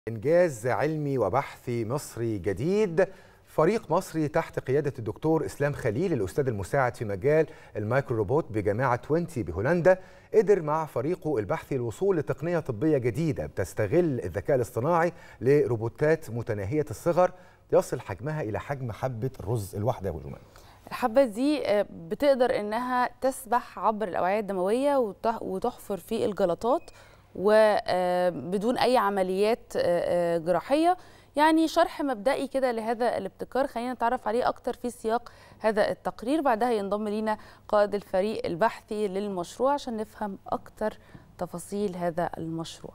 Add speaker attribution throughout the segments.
Speaker 1: إنجاز علمي وبحثي مصري جديد فريق مصري تحت قيادة الدكتور إسلام خليل الأستاذ المساعد في مجال المايكرو روبوت بجامعة توينتي بهولندا قدر مع فريقه البحثي الوصول لتقنية طبية جديدة بتستغل الذكاء الاصطناعي لروبوتات متناهية الصغر يصل حجمها إلى حجم حبة الرز الواحدة يا أبو جمال
Speaker 2: الحبة دي بتقدر إنها تسبح عبر الأوعية الدموية وتحفر في الجلطات وبدون أي عمليات جراحية يعني شرح مبدئي كده لهذا الابتكار خلينا نتعرف عليه أكتر في سياق هذا التقرير بعدها ينضم لينا قائد الفريق البحثي للمشروع عشان نفهم أكتر تفاصيل هذا المشروع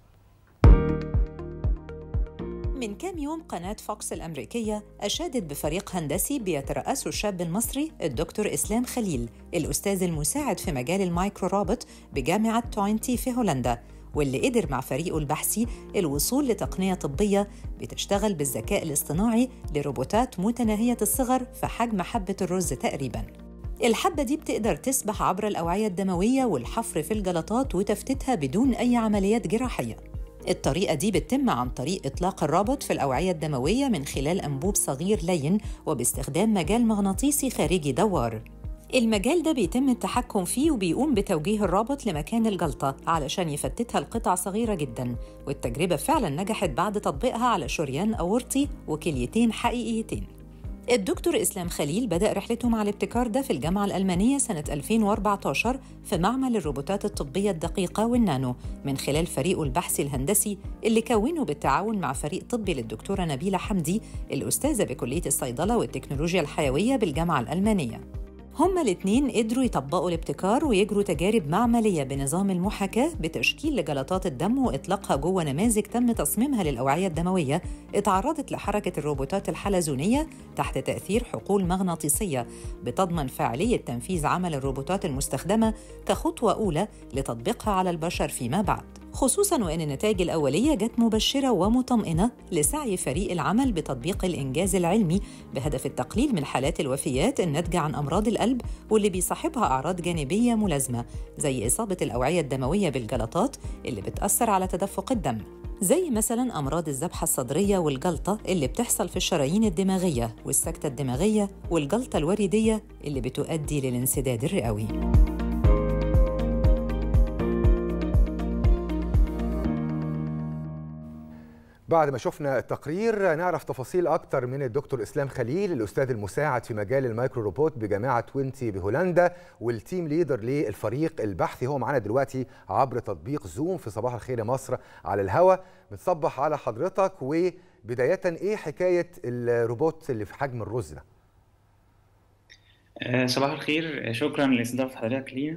Speaker 3: من كام يوم قناة فوكس الأمريكية أشادت بفريق هندسي بيترأسه الشاب المصري الدكتور إسلام خليل الأستاذ المساعد في مجال المايكرو روبوت بجامعة توينتي في هولندا واللي قدر مع فريقه البحثي الوصول لتقنية طبية بتشتغل بالذكاء الاصطناعي لروبوتات متناهية الصغر في حجم حبة الرز تقريباً الحبة دي بتقدر تسبح عبر الأوعية الدموية والحفر في الجلطات وتفتيتها بدون أي عمليات جراحية الطريقة دي بتتم عن طريق إطلاق الرابط في الأوعية الدموية من خلال أنبوب صغير لين وباستخدام مجال مغناطيسي خارجي دوار المجال ده بيتم التحكم فيه وبيقوم بتوجيه الرابط لمكان الجلطة علشان يفتتها لقطع صغيرة جدا والتجربة فعلا نجحت بعد تطبيقها على شريان أورطي وكليتين حقيقيتين الدكتور إسلام خليل بدأ رحلته مع الابتكار ده في الجامعة الألمانية سنة 2014 في معمل الروبوتات الطبية الدقيقة والنانو من خلال فريقه البحثي الهندسي اللي كونه بالتعاون مع فريق طبي للدكتورة نبيلة حمدي الأستاذة بكلية الصيدلة والتكنولوجيا الحيوية بالجامعة الألمانية هما الاتنين قدروا يطبقوا الابتكار ويجروا تجارب معملية بنظام المحاكاة بتشكيل لجلطات الدم وإطلاقها جوه نماذج تم تصميمها للأوعية الدموية اتعرضت لحركة الروبوتات الحلزونية تحت تأثير حقول مغناطيسية بتضمن فاعلية تنفيذ عمل الروبوتات المستخدمة كخطوة أولى لتطبيقها على البشر فيما بعد خصوصا وان النتائج الاوليه جت مبشره ومطمئنه لسعي فريق العمل بتطبيق الانجاز العلمي بهدف التقليل من حالات الوفيات الناتجه عن امراض القلب واللي بيصاحبها اعراض جانبيه ملازمه زي اصابه الاوعيه الدمويه بالجلطات اللي بتاثر على تدفق الدم زي مثلا امراض الذبحه الصدريه والجلطه اللي بتحصل في الشرايين الدماغيه والسكته الدماغيه والجلطه الوريديه اللي بتؤدي للانسداد الرئوي
Speaker 1: بعد ما شفنا التقرير نعرف تفاصيل أكتر من الدكتور إسلام خليل الأستاذ المساعد في مجال المايكرو روبوت بجامعة توينتي بهولندا والتيم ليدر للفريق البحثي هو معانا دلوقتي عبر تطبيق زوم في صباح الخير يا مصر على الهواء بتصبح على حضرتك وبداية إيه حكاية الروبوت اللي في حجم الرز ده؟
Speaker 4: صباح الخير شكرا لاستضافة حضرتك لينا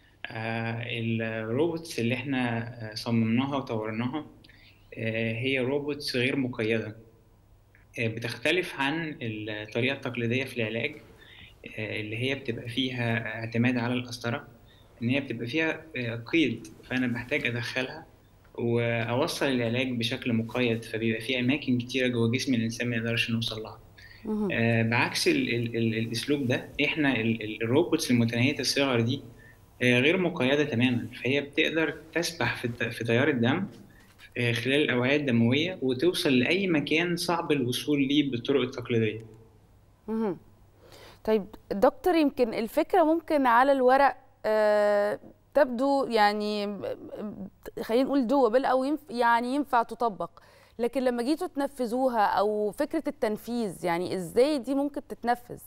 Speaker 4: الروبوتس اللي احنا صممناها وطورناها هي روبوتس غير مقيدة بتختلف عن الطريقة التقليدية في العلاج اللي هي بتبقى فيها اعتماد على القسطرة إن هي بتبقى فيها قيد فأنا بحتاج أدخلها وأوصل العلاج بشكل مقيد فبيبقى في أماكن كتيرة جوه جسم الإنسان ما يقدرش نوصل لها بعكس ال ال ال الأسلوب ده إحنا الروبوتس المتناهية الصغر دي غير مقيدة تماما فهي بتقدر تسبح في تيار الدم خلال الأوعية الدموية وتوصل لأي مكان صعب الوصول ليه بالطرق التقليدية.
Speaker 2: مم. طيب دكتور يمكن الفكرة ممكن على الورق آه تبدو يعني خلينا نقول دوبل أو ينف يعني ينفع تطبق لكن لما جيتوا تنفذوها أو فكرة التنفيذ يعني إزاي دي ممكن تتنفذ؟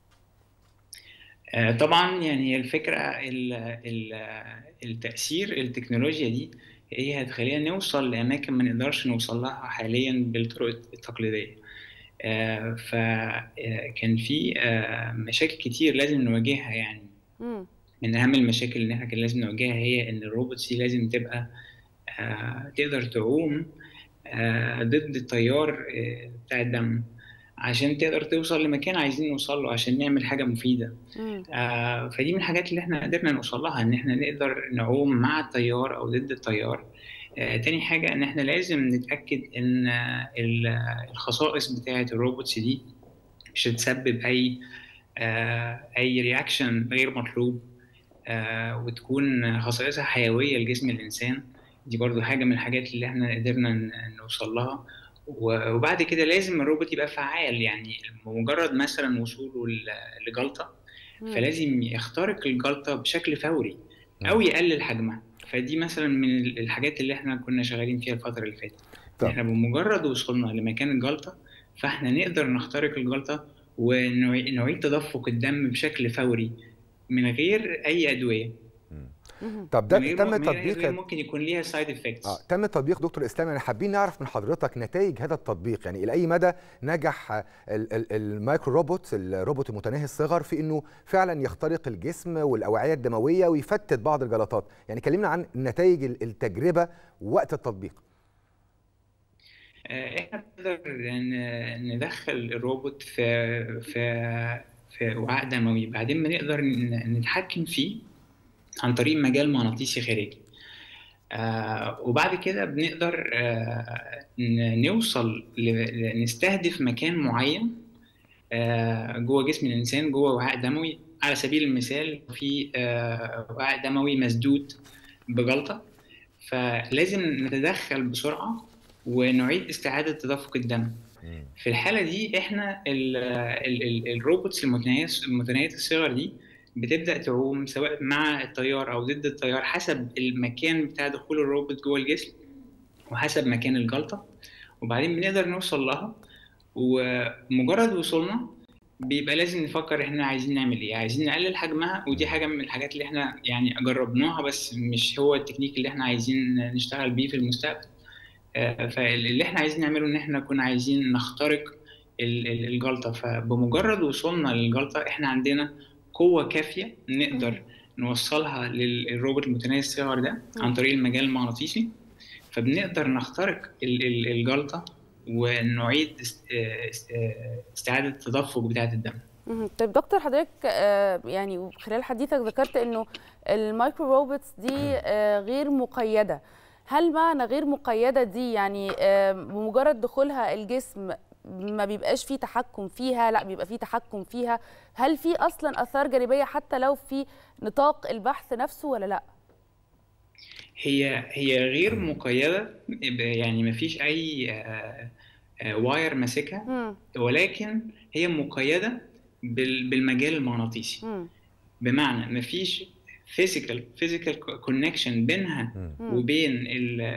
Speaker 4: آه طبعا يعني الفكرة التأثير التكنولوجيا دي هي هتخلينا نوصل لأماكن ما نقدرش نوصل لها حاليا بالطرق التقليدية آه فكان في آه مشاكل كتير لازم نواجهها يعني م. من أهم المشاكل اللي احنا كان لازم نواجهها هي إن الروبوتس دي لازم تبقى آه تقدر تعوم ضد التيار بتاع الدم عشان تقدر توصل لمكان عايزين نوصل له عشان نعمل حاجة مفيدة آه فدي من الحاجات اللي احنا قدرنا نوصل لها ان احنا نقدر نعوم مع التيار او ضد التيار آه تاني حاجة ان احنا لازم نتأكد ان الخصائص بتاعة الروبوتس دي مش هتسبب اي آه اي رياكشن غير مطلوب آه وتكون خصائصها حيوية لجسم الانسان دي برضو حاجة من الحاجات اللي احنا قدرنا نوصل لها وبعد كده لازم الروبوت يبقى فعال يعني مجرد مثلا وصوله لجلطة فلازم يخترق الجلطة بشكل فوري أو يقلل حجمها فدي مثلا من الحاجات اللي احنا كنا شغالين فيها الفترة اللي فاتت طب. احنا بمجرد وصولنا لمكان الجلطة فاحنا نقدر نخترق الجلطة ونعيد تدفق الدم بشكل فوري من غير أي أدوية
Speaker 1: طب ده تم تطبيق
Speaker 4: ممكن يكون ليها سايد افكتس
Speaker 1: اه تم تطبيق دكتور اسلام يعني حابين نعرف من حضرتك نتائج هذا التطبيق يعني الى اي مدى نجح المايكرو روبوت الروبوت المتناهي الصغر في انه فعلا يخترق الجسم والاوعيه الدمويه ويفتت بعض الجلطات يعني كلمنا عن نتائج التجربه وقت التطبيق
Speaker 4: احنا بنقدر ندخل الروبوت في في في وعاء دموي بعدين بنقدر نتحكم فيه عن طريق مجال مغناطيسي خارجي آه وبعد كده بنقدر آه نوصل نستهدف مكان معين آه جوه جسم الانسان جوه وعاء دموي على سبيل المثال في آه وعاء دموي مسدود بجلطه فلازم نتدخل بسرعه ونعيد استعاده تدفق الدم في الحاله دي احنا ال ال ال الروبوتس المتناهيه الصغر دي بتبدا تعوم سواء مع التيار او ضد التيار حسب المكان بتاع دخول الروبوت جوه الجسم وحسب مكان الجلطه وبعدين بنقدر نوصل لها ومجرد وصولنا بيبقى لازم نفكر احنا عايزين نعمل ايه عايزين نقلل حجمها ودي حاجه من الحاجات اللي احنا يعني جربناها بس مش هو التكنيك اللي احنا عايزين نشتغل بيه في المستقبل فاللي احنا عايزين نعمله ان احنا كنا عايزين نخترق الجلطه فبمجرد وصولنا للجلطه احنا عندنا قوه كافيه نقدر نوصلها للروبوت المتناهي الصغر ده عن طريق المجال المغناطيسي فبنقدر نخترق الجلطه ونعيد استعاده التدفق بتاعه الدم
Speaker 2: طيب دكتور حضرتك يعني خلال حديثك ذكرت انه المايكرو روبوتس دي غير مقيده هل معنى غير مقيده دي يعني بمجرد دخولها الجسم ما بيبقاش فيه تحكم فيها لا بيبقى فيه تحكم فيها هل في اصلا اثار جانبيه حتى لو في نطاق البحث نفسه ولا لا
Speaker 4: هي هي غير مقيده يعني ما فيش اي واير ماسكها ولكن هي مقيده بالمجال المغناطيسي بمعنى ما فيش فيزيكال فيزيكال كونكشن بينها وبين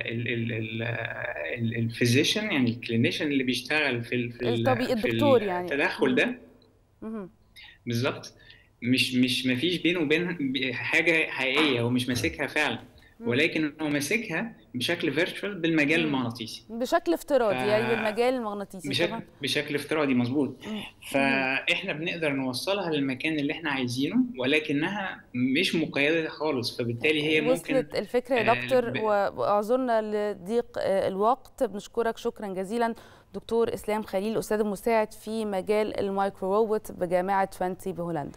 Speaker 4: الفيزيشن يعني الكلينيشن اللي بيشتغل في في,
Speaker 2: الدكتور يعني
Speaker 4: التدخل ده بالظبط مش مش ما فيش بينه وبين حاجه حقيقيه هو مش ماسكها فعلا ولكن هو ماسكها بشكل فيرتشوال بالمجال المغناطيسي
Speaker 2: بشكل افتراضي ف... يعني بالمجال المغناطيسي
Speaker 4: بشكل طبعا. بشكل افتراضي مظبوط فاحنا بنقدر نوصلها للمكان اللي احنا عايزينه ولكنها مش مقيده خالص فبالتالي هي ممكن
Speaker 2: وصلت الفكره يا دكتور ب... واعذرنا لضيق الوقت بنشكرك شكرا جزيلا دكتور اسلام خليل استاذ مساعد في مجال المايكرو روبوت بجامعه فانتي بهولندا